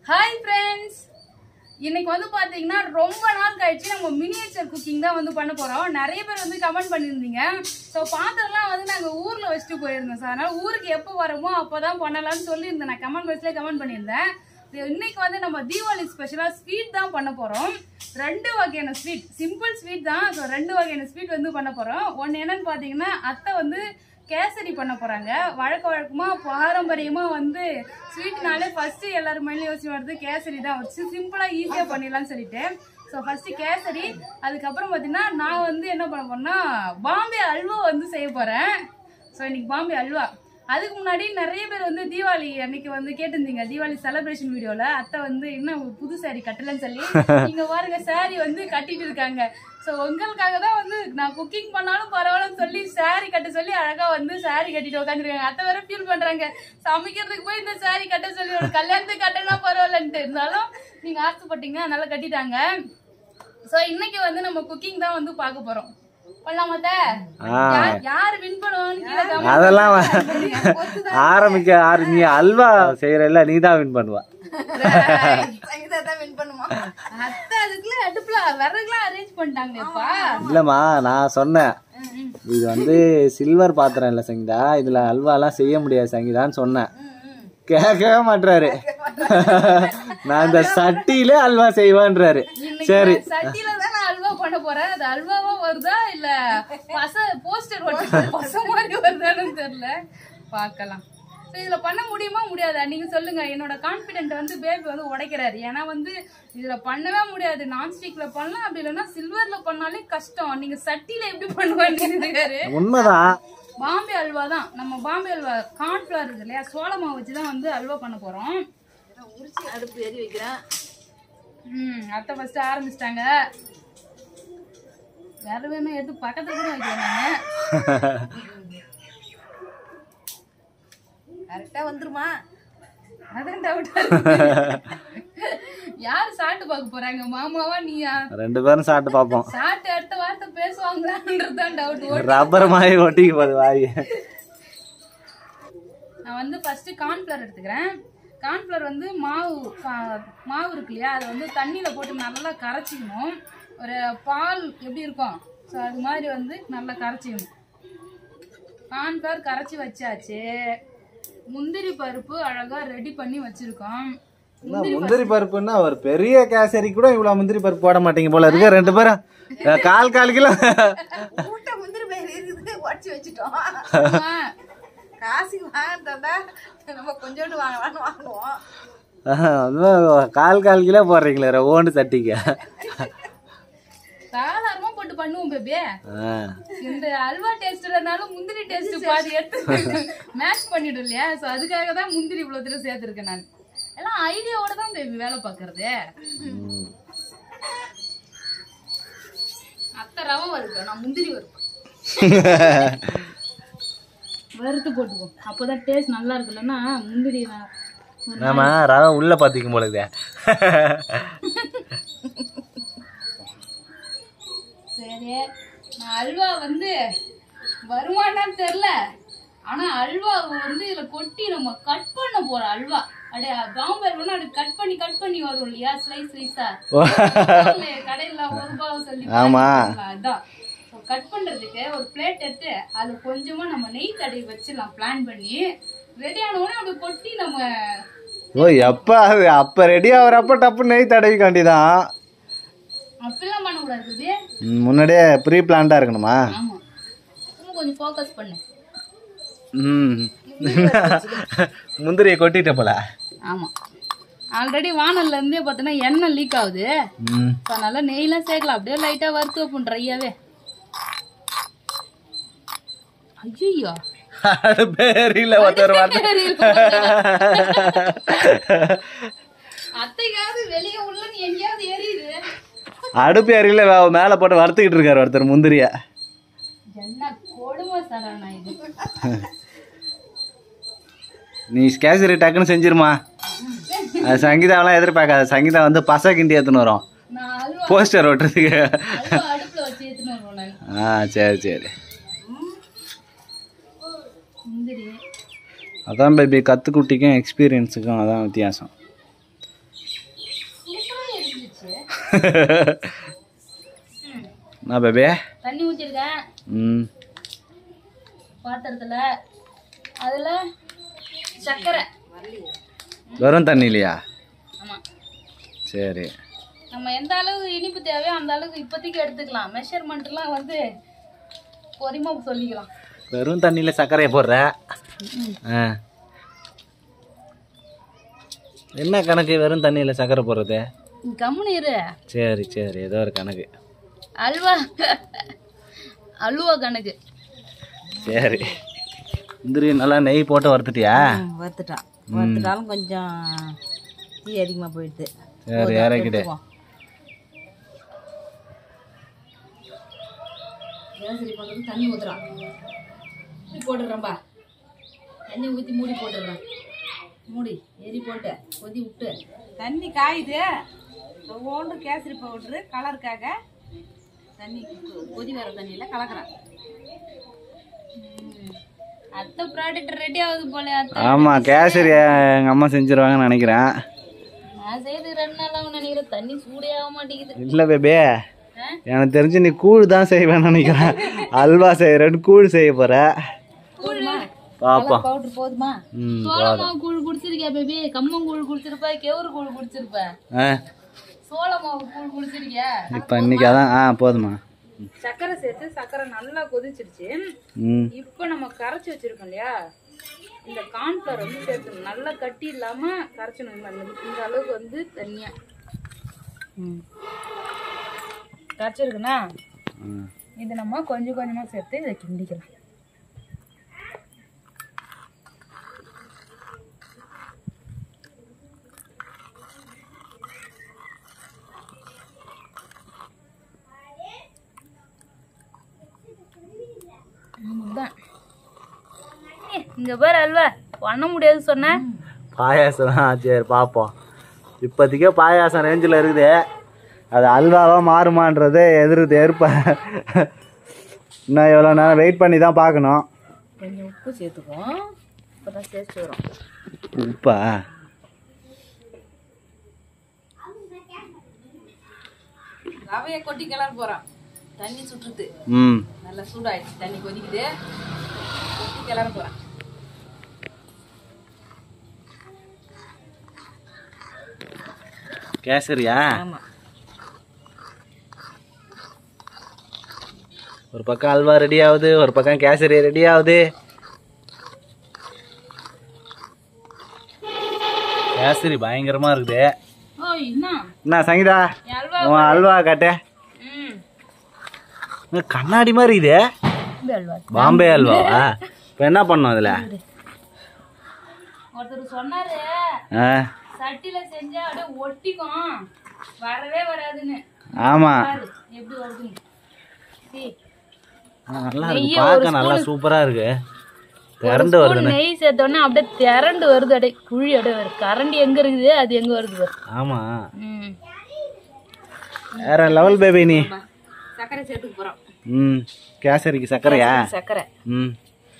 Hi friends இன்னைக்கு வந்து பாத்தீங்கன்னா ரொம்ப நாள் கழிச்சு நம்ம மினியேச்சர் குக்கிங் தான் வந்து பண்ண போறோம் நிறைய பேர் வந்து கமெண்ட் பண்ணியிருந்தீங்க ஸோ பாத்திரம்லாம் வந்து நாங்கள் ஊர்ல வச்சுட்டு போயிருந்தோம் சார் அதனால ஊருக்கு எப்போ வரோமோ அப்போதான் பண்ணலாம்னு சொல்லியிருந்தேன் நான் கமெண்ட் பாக்ஸ்லேயே கமெண்ட் பண்ணியிருந்தேன் இது இன்னைக்கு வந்து நம்ம தீபாவளி ஸ்பெஷலாக ஸ்வீட் தான் பண்ண போறோம் ரெண்டு வகையான ஸ்வீட் சிம்பிள் ஸ்வீட் தான் ஸோ ரெண்டு வகையான ஸ்வீட் வந்து பண்ண போறோம் ஒன்று என்னன்னு பார்த்தீங்கன்னா அத்தை வந்து கேசரி பண்ண போறாங்க வழக்க வழக்கமா பாரம்பரியமா வந்து ஸ்வீட்னாலே ஃபர்ஸ்ட் எல்லாரும் மைண்ட்ல யோசிச்சு வருது கேசரி தான் வச்சு சிம்பிளா ஈஸியா பண்ணிடலாம்னு சொல்லிட்டு ஸோ ஃபர்ஸ்ட் கேசரி அதுக்கப்புறம் பார்த்தீங்கன்னா நான் வந்து என்ன பண்ண போறேன்னா பாம்பே அல்வா வந்து செய்ய போறேன் ஸோ இன்னைக்கு பாம்பே அல்வா அதுக்கு முன்னாடி நிறைய பேர் வந்து தீபாவளி அன்னைக்கு வந்து கேட்டிருந்தீங்க தீபாவளி செலிப்ரேஷன் வீடியோல அத்தை வந்து என்ன புது saree கட்டலன்னு சொல்லி நீங்க பாருங்க saree வந்து கட்டிட்டு இருக்காங்க ஸோ உங்களுக்காக தான் வந்து நான் குக்கிங் பண்ணாலும் பரவாயில்லன்னு சொல்லி saree கட்ட சொல்லி அழகா வந்து saree கட்டிட்டு உட்காந்துருக்காங்க அத்தை வேற ஃபீல் பண்றாங்க சமைக்கிறதுக்கு போய் இந்த saree கட்ட சொல்லி ஒரு கல்யாணத்துக்கு கட்டினா பரவாயில்லன்ட்டு இருந்தாலும் நீங்க ஆசைப்பட்டீங்க அதனால கட்டிட்டாங்க ஸோ இன்னைக்கு வந்து நம்ம குக்கிங் தான் வந்து பார்க்க போறோம் பண்ணலாமா அத்தை? ஆ. யார்- யார் வின் பண்ணுவான்னு கீழே comment அதெல்லாம் வ- பண்ணுங்க. ஆரம்பிக்க ஆர- நீ அல்வா செய்யறல நீ தான் வின் பண்ணுவ சங்கீதா தான் வின் பண்ணுமா அத்தை அதுக்குள்ள அடுப்புல விறகுலாம் அரேஞ்ச் பண்ணிட்டாங்கப்பா இல்லம்மா நான் சொன்னேன் இது வந்து சில்வர் பாத்திரம் இல்ல சங்கீதா இதுல அல்வாலாம் செய்ய முடியாது சங்கீதான்னு சொன்னேன் கேட்கவே மாட்டாரு நான் இந்த சட்டியிலே அல்வா செய்வேன்றாரு இன்னைக்கு சரி நான் சட்டியில தான் நான் அல்வா பண்ண போறேன் அது அல்வாவா வருதா இல்ல பச போஸ்டர் ஒட்டி பச மாதிரி வருதான்னு தெரியல பார்க்கலாம் So, இதுல பண்ண முடியுமா முடியாதா நீங்க சொல்லுங்க என்னோட கான்பிடென்ட் வந்து பேபி வந்து உடைக்கிறாரு ஏன்னா வந்து இதுல பண்ணவே முடியாது நான்ஸ்டிக்ல பண்ணலாம் அப்படி இல்லைன்னா சில்வர்ல பண்ணாலே கஷ்டம் நீங்க சட்டியில எப்படி பண்ணுவாங்க உண்மைதான் பாம்பே அல்வா தான் நம்ம பாம்பே அல்வா கார்ன்ஃபிளவர் இருக்கு இல்லையா சோள மாவு வச்சு தான் வந்து அல்வா பண்ண போறோம் உரிச்சு அடுப்பு ஏறி வைக்கிறேன் ம் அத்தை ஃபர்ஸ்ட் ஆரம்பிச்சிட்டாங்க வேற வேணும் எடுத்து பக்கத்துல கூட வைக்கிறாங்க கரெக்டா வந்துருமா அதான் டவுட் யாரு சாப்பிட்டு பார்க்க போறாங்க மாமாவா நீயா ரெண்டு பேரும் சாப்பிட்டு பார்ப்போம் சாப்பிட்டு அடுத்த வார்த்தை பேசுவாங்களான்றதுதான் டவுட் ரப்பர் மாதிரி ஒட்டிக்கு போகுது வாய் நான் வந்து ஃபர்ஸ்ட் கார்ன்ஃபிளவர் எடுத்துக்கிறேன் கார்ன்ஃபிளவர் வந்து மாவு கா- மாவு இருக்கு இல்லையா அதை வந்து தண்ணியில் போட்டு நல்லா கரைச்சிக்கணும் ஒரு பால் எப்படி இருக்கும் ஸோ அது மாதிரி வந்து நல்லா கரைச்சிக்கணும் கார்ன்ஃபிளவர் கரைச்சி வச்சாச்சு முந்திரி பருப்பு அழகா ரெடி பண்ணி வச்சிருக்கோம் முந்திரி பருப்புன்னா ஒரு பெரிய கேசரி கூட இவ்வளவு முந்திரி பருப்பு போட மாட்டீங்க போல இருக்கு ரெண்டு பேரும் அஹ், கால் கால் கிலோ மூட்டை முந்திரி பயிர் இருக்குது உடச்சி வச்சுட்டோம் ஆமா. காசுக்கு வாங்கிட்டா நம்ம கொஞ்சோண்டு வாங்கலாம்னு வாங்குவோம் அஹ், அதுவும் கால் கால் கிலோ போடுறீங்களே ஓண்டு சட்டிக்கு சாதாரணமா போட்டு பண்ணுவோம் பேபி அஹ், இந்த அல்வா டேஸ்ட் இல்லைனாலும் முந்திரி டேஸ்ட் பாதி எடுத்து மேட்ச் பண்ணிடும் இல்லையா ஸோ அதுக்காக தான் முந்திரி இவ்வளோ தூரம் சேர்த்துருக்கேன் நான் எல்லாம் ஐடியாவோட தான் பேபி வேலை பார்க்கறது ம். அத்தை ரவை வறுப்பேன் நான் முந்திரி வறுப்பேன் வறுத்து போட்டுக்கோ அப்போதான் டேஸ்ட் நல்லா இருக்கு இல்லைன்னா முந்திரி நான் ஆமா ரவை உள்ள பாத்திக்கும் போல இதே சரி நான் அல்வா வந்து வருமானான்னு தெரில ஆனா அல்வா வந்து இதுல கொட்டி நம்ம கட் பண்ண போறோம் அல்வா அடே பாம்பே அல்வானா அது கட் பண்ணி கட் பண்ணி வரும் இல்லையா ஸ்லைஸ் ஸ்லைஸா கடையில ஒரு ரூபாய் சொல்லி ஆமா. பாத்தீங்களா? அதான் கட் பண்றதுக்கு ஒரு பிளேட் எடுத்து அது கொஞ்சமா நம்ம நெய் தடவி வச்சிடலாம் பிளான் பண்ணி ரெடி ஆன உடனே அப்படி கொட்டி நம்ம ஓ எப்ப அது அப்ப ரெடி ஆகுறப்ப டப்பு நெய் தடவி காண்டிதான் அப்படிலாம் பண்ணக்கூடாது இது. ம், முன்னாடியே ப்ரீ பிளான்டா இருக்கணுமா ஆமா இன்னும் கொஞ்சம் ஃபோக்கஸ் பண்ணு ம் முந்திரியை கொட்டிட்ட போல ஆமா ஆல்ரெடி வானல்ல இருந்தே பார்த்தோன்னா எண்ணெய் லீக் ஆகுது ம் இப்போ அதனால நெய்லாம் சேர்க்கலாம் அப்படியே லைட்டா வறுத்து வைப்போம் ட்ரையாவே ஐயோ பேரில ஒருத்தர் வார்த்தை அத்தைக்காவது வெளியே உள்ளன்னு எங்கேயாவது எரியுது அடுப்பு அருகில மேல போட்டு வறுத்துக்கிட்டு இருக்காரு ஒருத்தர் முந்திரிய என்ன கொடுமை சரணா இது நீ கேசரி டக்குன்னு செஞ்சிருமா அது சங்கீதாவெல்லாம் எதிர்பார்க்காத சங்கீதா வந்து பச கிண்டி ஏத்துன்னு வரும் நான் அல்வா போஸ்டர் ஓட்டுறதுக்கு அல்வா அடுப்புல வச்சு ஏத்துன்னு வருவேன் நான் ஆ சரி சரி முந்திரி அதான் பேபி கற்றுக்குட்டிக்கும் எக்ஸ்பீரியன்ஸுக்கும் அதான் வித்தியாசம் ஆயிடுச்சு நான் பேபே தண்ணி ஊற்றிருக்கேன் ம் பாத்திரத்தில் அதில் சர்க்கரை வெறும் தண்ணி இல்லையா ஆமாம் சரி நம்ம எந்த அளவுக்கு இனிப்பு தேவையோ அந்த அளவுக்கு இப்போதைக்கு எடுத்துக்கலாம் மெஷர்மெண்ட்லாம் வந்து பொறிமா சொல்லிக்கலாம் வெறும் தண்ணியில் சர்க்கரையை போடுற ஆ என்ன கணக்கு வெறும் தண்ணியில் சர்க்கரை போடுறது கம்முனு இரு சரி சரி ஏதோ ஒரு கணக்கு அல்வா அல்வா கணக்கு சரி முந்திரி நல்லா நெய் போட்டு வறுத்துட்டியா வறுத்துட்டான் வறுத்துட்டாலும் கொஞ்சம் தீ அதிகமாக போயிடுது சரி இறக்கிட்டு கேசரி பண்ணுறது தண்ணி ஊற்றுறான் மூடி போட்டுடுறேன்பா தண்ணி ஊற்றி மூடி போட்டுடுறேன் மூடி எரி போட்டு கொதி விட்டு தண்ணி காயுது ஒவ்வொன்று கேசரி பவுட்ரு கலருக்காக தண்ணி கொதி வர தண்ணியில் கலக்கிறேன் அத்தை ப்ராடக்ட் ரெடி ஆகுது போல அத்தை ஆமாம் கேசரி எங்கள் அம்மா செஞ்சிருவாங்கன்னு நினைக்கிறேன் நான் செய்து ரெண்டு நாள் ஆகும் நினைக்கிறேன் தண்ணி சூடே ஆக மாட்டேங்குது இல்லை பேபே ஆ? எனக்கு தெரிஞ்சு நீ கூழ் தான் செய்வேன்னு நினைக்கிறேன் அல்வா செய்கிறேன்னு கூழ் செய்ய போகிற பார்ப்போம் பவுட்ரு போதுமா ம் சோளமாவு கூழ் குடிச்சிருக்கியா பேபி கம்மன் கூழ் குடிச்சிருப்ப கெவுரு கூழ் குடிச்சிருப்ப ஆ சோளமாவு கூழ் குடிச்சிருக்கியா இப்போ இன்னைக்கு அதான் ஆ போதுமா சக்கரை சேர்த்து சக்கரை நல்லா கொதிச்சிருச்சு ம் இப்போ நம்ம கரைச்சி வச்சிருக்கோம் இல்லையா இந்த கார்ன்ஃப்ளவர் வந்து சேர்க்கணும் நல்லா கட்டி இல்லாம கரைச்சணும் இந்த அளவுக்கு- இந்த அளவுக்கு வந்து தண்ணியா கரைச்சிருக்குண்ணா ம். இது நம்ம கொஞ்சம் கொஞ்சமா சேர்த்து இதை கிண்டிக்கலாம் இதுதான். ஏய், இங்க பாரு அல்வா பண்ண முடியாது சொன்ன பாயாசம் தான் சரி பார்ப்போம் இப்போதைக்கே பாயாசம் ரேஞ்சில் இருக்குது அது அல்வாவாக மாறுமான்றதை எதிர்த்து ஏற்ப இன்னும் எவ்வளோ நேரம் வெயிட் பண்ணி தான் பார்க்கணும் கொஞ்சம் உப்பு சேர்த்துக்குவோம் இப்பதான் சேர்த்து வரும் உப்பா ரவையை கொட்டி கிளற போறோம் தண்ணி சுட்டுது ம் நல்லா சூடாயிடுச்சு தண்ணி கொதிக்குது கொட்டி கிளற போறேன் கேசரியா ஆமா ஒரு பக்கம் அல்வா ரெடி ஆகுது ஒரு பக்கம் கேசரி ரெடி ஆகுது கேசரி பயங்கரமா இருக்குது ஓய் என்ன என்ன சங்கீதா என் அல்வா உன் அல்வா காட்டு ம் என்ன கண்ணாடி மாதிரி இது இந்த அல்வா பாம்பே அல்வாவா இப்போ என்ன பண்ணோம் அதில் ஒருத்தர் சொன்னாரு ஆ சட்டில செஞ்சா அப்படியே ஒட்டிக்கும் வரவே வராதுன்னு ஆமாம் பாரு எப்படி வருதுன்னு சீ. நல்லா இருக்கு பார்க்க நல்லா சூப்பரா இருக்கு திரண்டு வருதுண்ணே நெய் சேர்த்தோடனே அப்படியே திரண்டு வருது அப்படியே குழி அப்படியே வருது கரண்டி எங்க இருக்குது அது எங்க வருது பாரு ஆமா ம் வேற லெவல் பேபி நீ சர்க்கரை சேர்த்துக்க போறோம் ம் கேசரிக்கு சர்க்கரையா சர்க்கரை ம்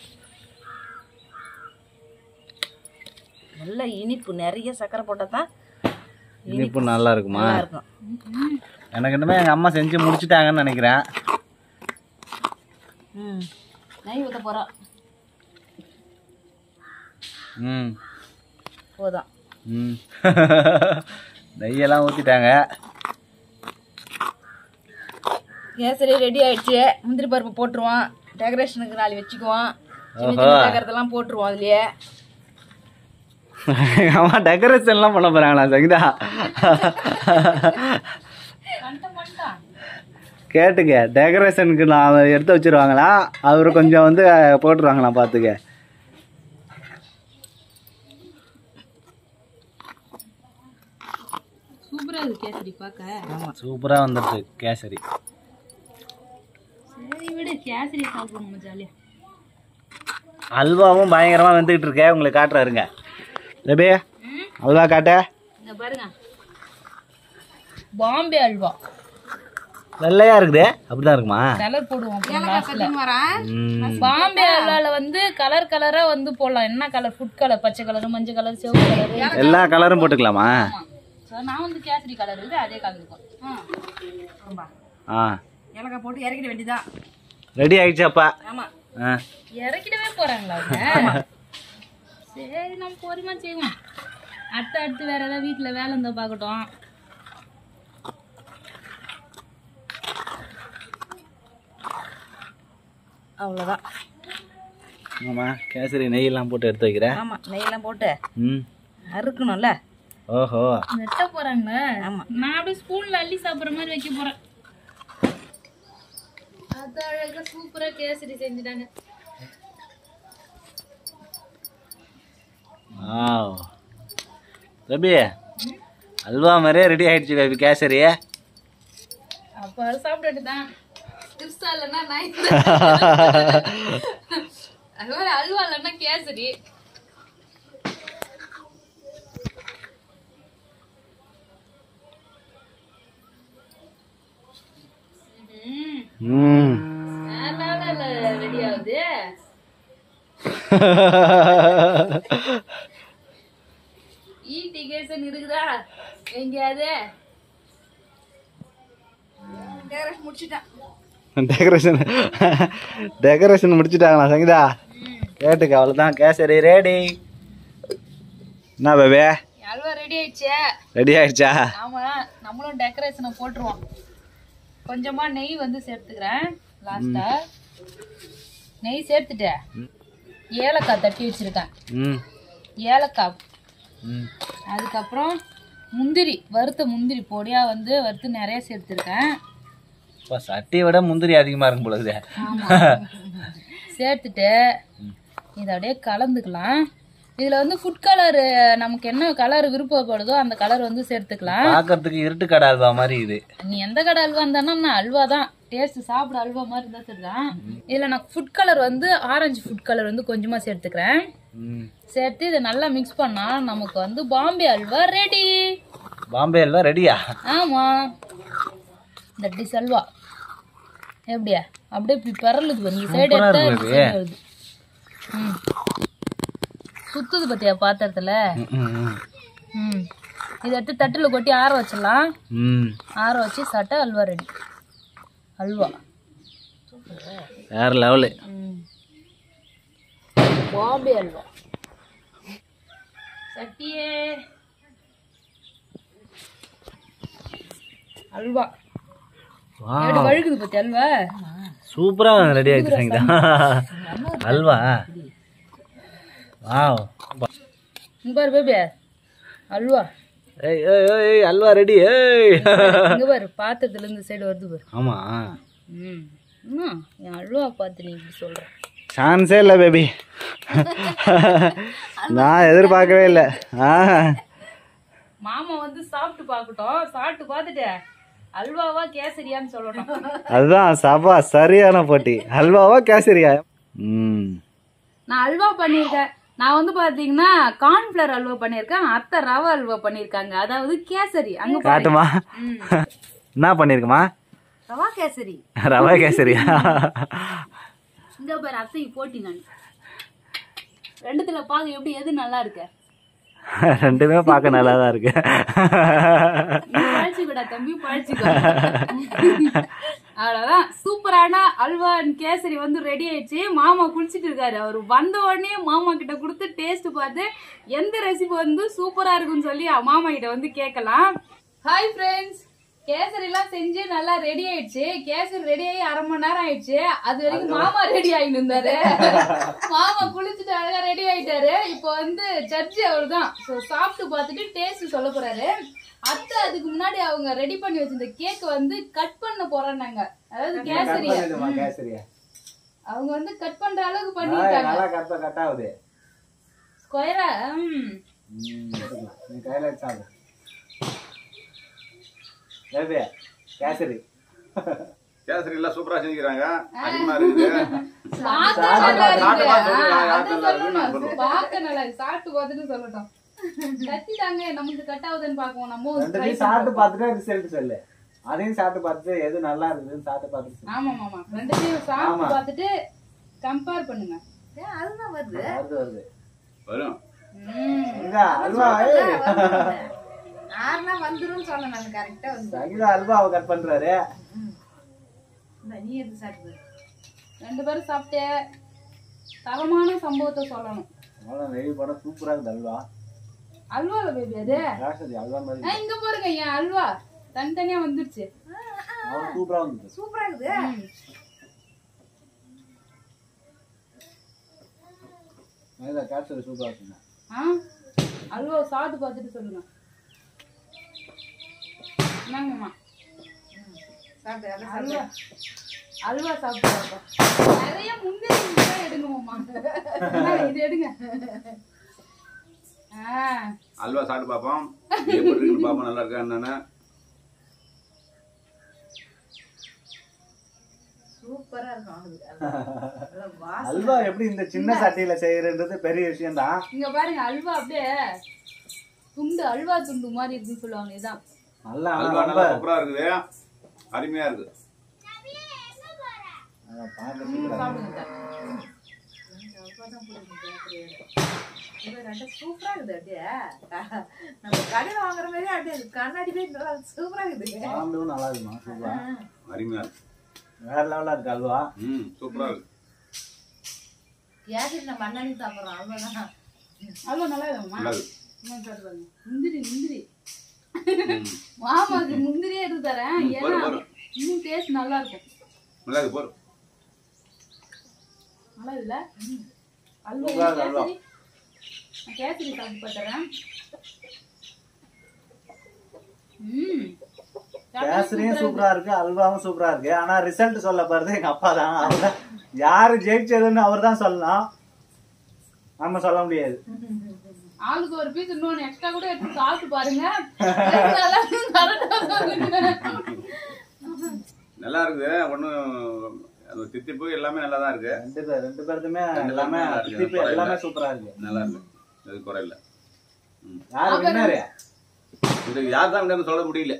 நல்ல இனிப்பு நிறைய சக்கரை போட்டால் தான் இனிப்பு நல்லா இருக்குமா நல்லா இருக்கும் எனக்கு இன்னுமே எங்க அம்மா செஞ்சு முடிச்சிட்டாங்கன்னு நினைக்கிறேன் ம் நெய் ஊத்த போறோம் ம் போதும் ம் நெய்யெல்லாம் ஊற்றிட்டாங்க கேசரி ரெடி ஆயிடுச்சு முந்திரி பருப்பு போட்டுருவோம் டெக்கரேஷனுக்கு நாலு வச்சுக்குவோம் சின்ன ஓஹோ. சின்ன டெக்கரத்தெல்லாம் போட்டுருவோம் அதுலயே எங்கள் அம்மா டெக்கரேஷன்லாம் பண்ண போகிறாங்களா சங்கீதா கேட்டுக்க டெக்கரேஷனுக்கு நான் எடுத்து வச்சிருவாங்களா அவர் கொஞ்சம் வந்து போட்டுருவாங்களா பார்த்துக்க சூப்பரா இருக்கு கேசரி பார்க்க சூப்பராக வந்துடுச்சு கேசரி சரி விடு கேசரி சாப்பிடுவோம் ஜாலியா அல்வாவும் பயங்கரமாக வந்துக்கிட்டு இருக்கே உங்களுக்கு காட்டுறாருங்க ரபே அல்வா காட்ட இங்க பாருங்க பாம்பே அல்வா வெள்ளையா இருக்குது அப்படிதான் இருக்குமா கலர் போடுவோம் அப்புறம் லாஸ்ட்ல ம். பாம்பே அல்வால வந்து கலர் கலரா வந்து போடலாம் என்ன கலர் ஃபுட் கலர் பச்சை கலர் மஞ்சள் கலர் சிவப்பு கலர் எல்லா கலரும் போட்டுக்கலாமா ஸோ நான் வந்து கேசரி கலர் இருக்குது அதே கலர் இருக்கும் ஆ. ஆமா ஆ ஏலக்காய் போட்டு இறக்கிட வேண்டியதான் ரெடி ஆயிடுச்சாப்பா ஆமா ஆ இறக்கிடவே போறாங்களா அவங்க சரி நம்ம பொறுமையா செய்வோம் அடுத்து அடுத்து வேற ஏதாவது வீட்டுல வேலை இருந்தா பார்க்கட்டும் அவ்வளோதான் ஆமா கேசரி நெய்யெல்லாம் போட்டு எடுத்து வைக்கிறேன் ஆமா நெய்யெல்லாம் போட்டு ம் அறுக்கணும்ல ஓஹோ வெட்ட போறாங்களா ஆமா நான் அப்படியே ஸ்பூன்ல அள்ளி சாப்பிடுற மாதிரி வைக்க போறேன் அது அழகா சூப்பரா கேசரி செஞ்சுட்டாங்க வாவ் ரபி அல்வா மாதிரியே ரெடி ஆயிடுச்சு பேபி கேசரி அப்ப சாப்பிட்டுட்டு தான் டிப்ஸா இல்லைன்னா நான் அதுவரை அல்வா இல்லைன்னா கேசரி ம், ம் வேற level ரெடி ஆகுது ஈட்டி கேசன் இருக்குதா எங்கேயாவது டெக்கரேஷன் முடிச்சிட்டேன் டெக்கரேஷன் டெக்கரேஷன் முடிச்சுட்டாங்களா சங்கீதா கேட்டுக்க அவ்வளோதான் கேசரி ரெடி என்ன பேபே அல்வா ரெடி ஆயிடுச்சு ரெடி ஆயிடுச்சா ஆமா நம்மளும் டெக்கரேஷனை போட்டுருவோம் கொஞ்சமா நெய் வந்து சேர்த்துக்கிறேன் லாஸ்டா நெய் சேர்த்துட்டேன் ஏலக்காய் தட்டி வச்சிருக்கேன் ம் ஏலக்காய் ம் அதுக்கப்புறம் முந்திரி வறுத்த முந்திரி பொடியா வந்து வறுத்து நிறைய சேர்த்துருக்கேன் இப்போ சட்டியை விட முந்திரி அதிகமாக இருக்கும் பொழுது சேர்த்துட்டு இதை அப்படியே கலந்துக்கலாம் இதுல வந்து ஃபுட் கலர் நமக்கு என்ன கலர் விருப்பப்படுதோ அந்த கலர் வந்து சேர்த்துக்கலாம் பார்க்கறதுக்கு இருட்டு கடை அல்வா மாதிரி இது நீ எந்த கடை அல்வா இருந்தாலும் நான் அல்வா தான் டேஸ்ட் சாப்பிட அல்வா மாதிரி இருந்தா சரிதான் இதுல நான் ஃபுட் கலர் வந்து ஆரஞ்சு ஃபுட் கலர் வந்து கொஞ்சமா சேர்த்துக்கிறேன் ம் சேர்த்து இதை நல்லா மிக்ஸ் பண்ணா நமக்கு வந்து பாம்பே அல்வா ரெடி பாம்பே அல்வா ரெடியா ஆமா இந்த டிஷ் அல்வா எப்படியா அப்படியே இப்படி பரலுது பாரு. இந்த சைடு சூப்பரா எடுத்தா இருக்கு இந்த side வருது ம் சுத்துது பத்தியா பாத்திரத்துல ம் ம் ம் இதை எடுத்து தட்டுல கொட்டி ஆற வச்சிடலாம் ம் ஆற வச்சு சட்டை அல்வா ரெடி அல்வா வேற லெவலு பாம்பே அல்வா சட்டியே அல்வா எப்படி வழுக்குது பத்தி அல்வா சூப்பரா ரெடி ஆயிடுச்சு சங்கீதா அல்வா வாவ் இங்க பாரு பேபி அல்வா ஏய் ஏய் ஏய், ஏய் அல்வா ரெடி ஏய் இங்க பாரு பாத்திரத்துல இருந்து சைடு வருது பாரு ஆமா ம் என்ன என் அல்வா பார்த்து நீ இப்படி சொல்ற சான்ஸே இல்லை பேபி நான் எதிர்பார்க்கவே இல்லை ஆ மாமா வந்து சாப்பிட்டு பார்க்கட்டும் சாப்பிட்டு பார்த்துட்டு அல்வாவா கேசரியான்னு சொல்லணும் அதுதான் சபா சரியான போட்டி அல்வாவா கேசரியா ம் நான் அல்வா பண்ணியிருக்கேன் நான் வந்து பாத்தீங்கன்னா கார்ன்ஃபிளவர் அல்வா பண்ணியிருக்கேன் அத்தை ரவை அல்வா பண்ணியிருக்காங்க அதாவது கேசரி அங்க பாரு. காட்டுமா ம். என்ன பண்ணிருக்குமா ரவா கேசரி ரவா கேசரியா இங்க பாரு அத்தை போட்டி நான் ரெண்டுத்துல பாக்க எப்படி எது நல்லா இருக்கு ரெண்டுமே பார்க்க நல்லா தான் இருக்கு நீ பழச்சிக்கூடா தம்பி பழச்சிக்கோ அவ்வளவுதான் சூப்பரான அல்வா and கேசரி வந்து ரெடி ஆயிடுச்சு மாமா குளிச்சிட்டு இருக்காரு அவர் வந்த உடனே மாமா கிட்ட கொடுத்து டேஸ்ட் பார்த்து எந்த ரெசிபி வந்து சூப்பரா இருக்குன்னு சொல்லி மாமா கிட்ட வந்து கேட்கலாம் ஹாய் ஃப்ரெண்ட்ஸ் கேசரி எல்லாம் செஞ்சு நல்லா ரெடி ஆயிடுச்சு கேசரி ரெடி ஆகி அரை மணி நேரம் ஆயிடுச்சு அது வரைக்கும் மாமா ரெடி ஆகிட்டு இருந்தாரு மாமா குளிச்சுட்டு அழகா ரெடி ஆயிட்டாரு இப்போ வந்து ஜட்ஜி அவர் தான் ஸோ சாப்பிட்டு பார்த்துட்டு டேஸ்ட் சொல்ல போறாரு அத்தை அதுக்கு முன்னாடி அவங்க ரெடி பண்ணி வச்சிருந்த கேக் வந்து கட் பண்ண போறாங்க அதாவது கேசரி கேசரியா அவங்க வந்து கட் பண்ற அளவுக்கு பண்ணிருக்காங்க நல்லா கரெக்டா கட் ஆகுது ஸ்கொயரா நீ கையில வச்சாங்க பேபி கேசரி கேசரி எல்லாம் சூப்பரா செஞ்சுக்கிறாங்க அதிகமா இருக்குது பார்க்க நல்லா சாப்பிட்டு இருக்கு பார்த்து ஆ, யாருக்கு அதான் நல்லா இருக்குன்னு நான் சொல்லணும் பார்க்க நல்லா இருக்கு சாப்பிட்டு பார்த்துட்டு சொல்லட்டும் கட்டிட்டாங்க நமக்கு கட் ஆகுதுன்னு பார்ப்போம் நம்ம try ரெண்டையும் சாப்பிட்டு பார்த்துட்டு ரிசல்ட் சொல்லு அதையும் சாப்பிட்டு பார்த்துட்டு எது நல்லா இருக்குதுன்னு சாப்பிட்டு பார்த்துட்டு சொல்லு. ஆமா ஆமா ரெண்டுத்தையும் சாப்பிட்டு ஆமா. பார்த்துட்டு கம்பேர் பண்ணுங்க அதுதான் வருது வருது வருது வரும் ம். இந்தா, அல்வா ஏய். ஆறுனா வந்துரும்னு சொன்னேன் நான் கரெக்டா வந்து சங்கீதா அல்வாவை கட் பண்றாரு இந்த நீ எடுத்து சாப்பிடு ரெண்டு பேரும் சாப்பிட்டு தரமான சம்பவத்தை சொல்லணும் அவ்வளோ வெயில் படம் சூப்பரா இருக்குது அல்வா அல்வால பேபி அது ராசதி அல்வா மாதிரி ஆ, இங்க பாருங்க என் அல்வா தனித்தனியா வந்துருச்சு அவ்வளோ சூப்பரா வந்து சூப்பரா இருக்குது ம். மேல கேப்சர் சூப்பரா இருக்குங்க ஆ அல்வா சாப்பிட்டு பார்த்துட்டு சொல்லுங்க என்னங்கம்மா சாப்பிடு அதான் அல்வா அல்வா சாப்பிட்டு நிறைய முந்திரி இருந்தா எடுங்கம்மா இது எடுங்க ஆ அல்வா சாப்பிட்டு பார்ப்போம் எப்படி இருக்குன்னு பார்ப்போம் நல்லா இருக்கா என்னன்னு சூப்பரா இருக்கும் அவனுக்கு நல்லா வாசனை. அல்வா எப்படி இந்த சின்ன சட்டியில செய்யறன்றது பெரிய விஷயம் தான் இங்க பாருங்க அல்வா அப்படியே துண்டு அல்வா துண்டு மாதிரி இருக்குன்னு சொல்லுவாங்க இதான் நல்லா அல்வா ரொம்ப நல்லா சூப்பரா இருக்குது அருமையா இருக்கு அதான் பார்க்க சூப்பரா இருக்கு. இது ரெண்டும் சூப்பரா இருக்குது அப்படியே நம்ம கடையில வாங்குற மாதிரி அப்படியே கண்ணாடி போய் நல்லா சூப்பரா இருக்குது சாப்பிடவும் நல்லா இருக்குமா சூப்பரா அருமையா இருக்கு வேற லெவலா இருக்கு அல்வா ம் சூப்பரா இருக்கு ஏசி நம்ம அண்ணாடி சாப்பிடுறோம் அவ்வளவுதான் அல்வா நல்லா இருக்குமா நல்லா இருக்கு இன்னும் சாப்பிட்டு பாருங்க. முந்திரி முந்திரி ம். மாமாக்கு முந்திரியே எடுத்து தரேன் ம், ஏன்னா போதும், போதும். இன்னும் டேஸ்ட் நல்லா இருக்கும் நல்லா இருக்கு போறோம் நல்லா இல்ல அல்வா சூப்பரா இருக்கு அல்வா. கேசரி நான் கேசரி சாப்பிட்டு பார்த்துறேன் ம் கேசரியும் சூப்பரா இருக்கு அல்வாவும் சூப்பரா இருக்கு ஆனா ரிசல்ட் சொல்ல போறது எங்க அப்பா தான் அவர் தான் யாரு ஜெயிச்சதுன்னு அவர் தான் சொல்லணும் நம்ம சொல்ல முடியாது ஆளுக்கு ஒரு பீஸ் இன்னொன்னு எக்ஸ்ட்ரா கூட எடுத்து சாப்பிட்டு பாருங்க நல்லா இருக்கும், correct ஆ இருக்கும். நல்லா இருக்குது ஒன்றும் அந்த தித்திப்பு எல்லாமே நல்லா தான் இருக்கு ரெண்டு பேர் ரெண்டு பேருக்குமே ரெண்டு எல்லாமே பேருமே நல்லா இருக்கு. திருப்பி எல்லாமே சூப்பரா இருக்கு நல்லா இருக்கு அது குறையில யாரு வின்னரு இது யார் தான் சொல்ல முடியல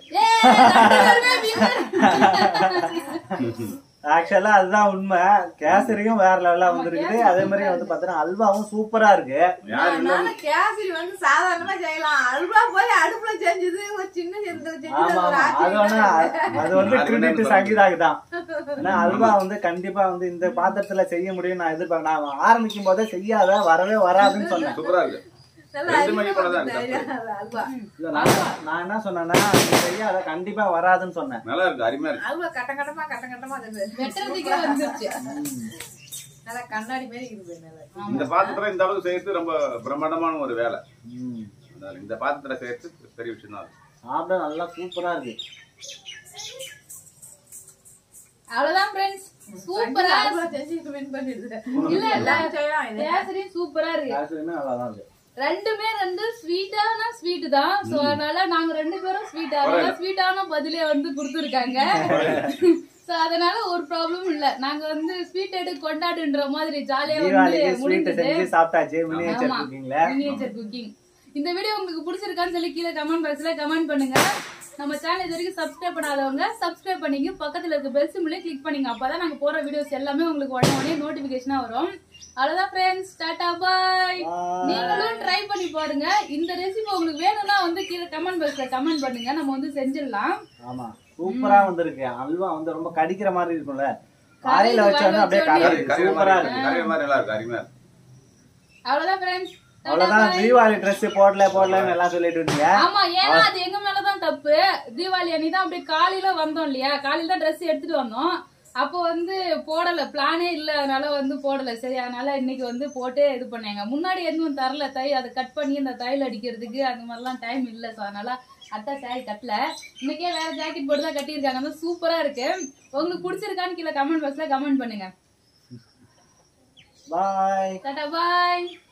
ஆக்சுவலா அதுதான் உண்மை கேசரியும் வேற லெவலா வந்துருக்குது அதே மாதிரி வந்து பாத்தீங்கன்னா அல்வாவும் சூப்பரா இருக்கு யார் அதனால கேசரி வந்து சாதாரணமா செய்யலாம் அல்வா போய் அடுப்புல செஞ்சது ஒரு சின்ன செஞ்சது செஞ்சது ஆமா ஒரு ஆமா அது ஆச்சரியம் ஒண்ணு அது வந்து யாரு கிரெடிட் வேணாலும் சங்கீதாக்கு தான் ஏன்னா அல்வா வந்து கண்டிப்பா வந்து இந்த பாத்திரத்துல செய்ய முடியும் நான் எதிர்பார்க்க நான் ஆரம்பிக்கும் போதே செய்யாத வரவே வராதுன்னு சொன்னேன் சூப்பரா இருக்கு நல்லா ரெண்டு மணி போல தான் அருமையா இருக்கு. இருந்தது அல்வா இல்ல, நான் நான் என்ன சொன்னேன்னா நீ செய்யாத கண்டிப்பா வராதுன்னு சொன்னேன் நல்லா இருக்கு அருமையா இருக்கு அல்வா கட்ட கட்டமா கட்ட கட்டமா இருக்குது வெட்டுறதுக்கே வந்துருச்சு நல்லா கண்ணாடி மாதிரி இருக்குது நல்லா இந்த பாத்திரத்துல இந்த அளவுக்கு செய்யறது ரொம்ப பிரம்மாண்டமான ஒரு வேலை ம். அதனால இந்த பாத்திரத்துல செய்யறது பெரிய விஷயம் தான் சாப்பிட நல்லா சூப்பரா இருக்கு அவ்வளவுதான் ஃப்ரெண்ட்ஸ் சூப்பரா அல்வா செஞ்சு வின் பண்ணிடுது இல்ல இல்ல எல்லாம் செய்யலாம் இது கேசரி சூப்பரா இருக்கு கேசரியுமே நல்லா தான் இருக்கு ரெண்டுமே வந்து ஸ்வீட்டான ஸ்வீட் தான் சோ அதனால நாங்க ரெண்டு பேரும் ஸ்வீட் அதனால ஸ்வீட்டான பதிலே வந்து கொடுத்துருக்காங்க சோ அதனால ஒரு ப்ராப்ளம் இல்ல நாங்க வந்து ஸ்வீட் எடுத்து கொண்டாடுன்ற மாதிரி ஜாலியா வந்து தீபாவளிக்கு ஸ்வீட் முடிஞ்சது செஞ்சு சாப்பிட்டாச்சு மினியேச்சர் ஆமா. குக்கிங்ல மினியேச்சர் குக்கிங் இந்த வீடியோ உங்களுக்கு பிடிச்சிருக்கான்னு சொல்லி கீழே கமெண்ட் பாக்ஸ்ல கமெண்ட் பண்ணுங்க நம்ம சேனல் இது வரைக்கும் சப்ஸ்கிரைப் பண்ணாதவங்க சப்ஸ்கிரைப் பண்ணிங்க பக்கத்துல இருக்க பெல் சிம்லயே கிளிக் பண்ணுங்க அப்பதான் நாங்க போற வீடியோஸ் எல்லாமே உங்களுக்கு உடனே உடனே நோட்டிபிகேஷனா வரும் அவ்வளவுதான் ஃப்ரெண்ட்ஸ் டாடா பாய் நீங்களும் ட்ரை பண்ணி பாருங்க இந்த ரெசிபி உங்களுக்கு வேணும்னா வந்து கீழே கமெண்ட் பாக்ஸ்ல கமெண்ட் பண்ணுங்க நம்ம வந்து செஞ்சிடலாம் ஆமா சூப்பரா வந்திருக்கு அல்வா வந்து ரொம்ப கடிக்கிற மாதிரி இருக்கும்ல காலையில வச்சோன்னா அப்படியே வச்சோன்னே கரையுது கறிய சூப்பரா மாதிரி இருக்கு கறிய மாதிரி நல்லா இருக்கு அருமையா இருக்கு அவ்வளவுதான் ஃப்ரெண்ட்ஸ் அவ்வளவுதான் தீபாவளி ட்ரெஸ் போடல போடலன்னு எல்லாம் சொல்லிட்டு இருந்தீங்க ஆமா ஏன்னா அது எங்க மேலதான் தப்பு தீபாவளி அன்னைக்கு தான் அப்படியே காலையில வந்தோம் இல்லையா காலையில தான் ட்ரெஸ் எடுத்துட்டு வந்தோம் அப்போ வந்து போடல பிளானே இல்ல அதனால வந்து போடல சரி அதனால இன்னைக்கு வந்து போட்டு இது பண்ணாங்க முன்னாடி எதுவும் தரல தை அதை கட் பண்ணி அந்த தையல் அடிக்கிறதுக்கு அந்த மாதிரிலாம் டைம் இல்ல சோ அதனால அத்தை சாரி கட்டல இன்னைக்கே வேற ஜாக்கெட் போட்டு தான் கட்டியிருக்காங்க அது சூப்பரா இருக்கு உங்களுக்கு பிடிச்சிருக்கான்னு கீழே கமெண்ட் பாக்ஸ்ல கமெண்ட் பண்ணுங்க பாய் டாடா பாய்